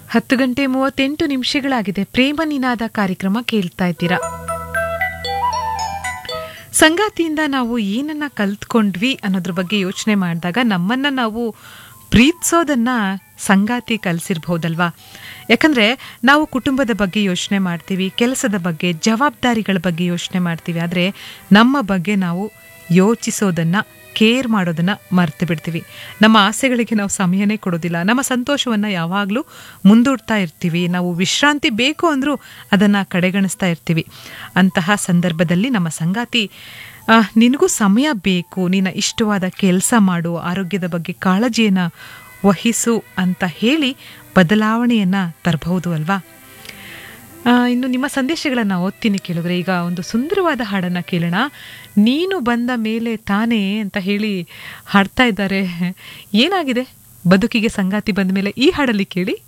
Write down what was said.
ಹತ್ತು ಗಂಟೆ ಮೂವತ್ತೆಂಟು ನಿಮಿಷಗಳಾಗಿದೆ ಪ್ರೇಮ ನಿನಾದ ಕಾರ್ಯಕ್ರಮ ಕೇಳ್ತಾ ಇದ್ದೀರಾ ಸಂಗಾತಿಯಿಂದ ನಾವು ಏನನ್ನ ಕಲ್ತ್ಕೊಂಡ್ವಿ ಅನ್ನೋದ್ರ ಬಗ್ಗೆ ಯೋಚನೆ ಮಾಡಿದಾಗ ನಮ್ಮನ್ನ ನಾವು ಪ್ರೀತಿಸೋದನ್ನ ಸಂಗಾತಿ ಕಲಿಸಿರ್ಬಹುದಲ್ವಾ ಯಾಕಂದ್ರೆ ನಾವು ಕುಟುಂಬದ ಬಗ್ಗೆ ಯೋಚನೆ ಮಾಡ್ತೀವಿ ಕೆಲಸದ ಬಗ್ಗೆ ಜವಾಬ್ದಾರಿಗಳ ಬಗ್ಗೆ ಯೋಚನೆ ಮಾಡ್ತೀವಿ ಆದರೆ ನಮ್ಮ ಬಗ್ಗೆ ನಾವು ಯೋಚಿಸೋದನ್ನ ಕೇರ್ ಮಾಡೋದನ್ನ ಮರ್ತು ಬಿಡ್ತೀವಿ ನಮ್ಮ ಆಸೆಗಳಿಗೆ ನಾವು ಸಮಯನೇ ಕೊಡೋದಿಲ್ಲ ನಮ್ಮ ಸಂತೋಷವನ್ನು ಯಾವಾಗಲೂ ಮುಂದೂಡ್ತಾ ಇರ್ತೀವಿ ನಾವು ವಿಶ್ರಾಂತಿ ಬೇಕು ಅಂದರೂ ಅದನ್ನು ಕಡೆಗಣಿಸ್ತಾ ಇರ್ತೀವಿ ಅಂತಹ ಸಂದರ್ಭದಲ್ಲಿ ನಮ್ಮ ಸಂಗಾತಿ ಆ, ನಿನಗೂ ಸಮಯ ಬೇಕು ನಿನ್ನ ಇಷ್ಟವಾದ ಕೆಲಸ ಮಾಡು ಆರೋಗ್ಯದ ಬಗ್ಗೆ ಕಾಳಜಿಯನ್ನು ವಹಿಸು ಅಂತ ಹೇಳಿ ಬದಲಾವಣೆಯನ್ನು ತರಬಹುದು ಅಲ್ವಾ ಆ, ಇನ್ನು ನಿಮ್ಮ ಸಂದೇಶಗಳನ್ನು ಓದ್ತೀನಿ ಕೇಳಿದ್ರೆ ಈಗ ಒಂದು ಸುಂದರವಾದ ಹಾಡನ್ನು ಕೇಳೋಣ ನೀನು ಬಂದ ಮೇಲೆ ತಾನೇ ಅಂತ ಹೇಳಿ ಹಾಡ್ತಾ ಇದ್ದಾರೆ ಏನಾಗಿದೆ ಬದುಕಿಗೆ ಸಂಗಾತಿ ಬಂದ ಮೇಲೆ ಈ ಹಾಡಲ್ಲಿ ಕೇಳಿ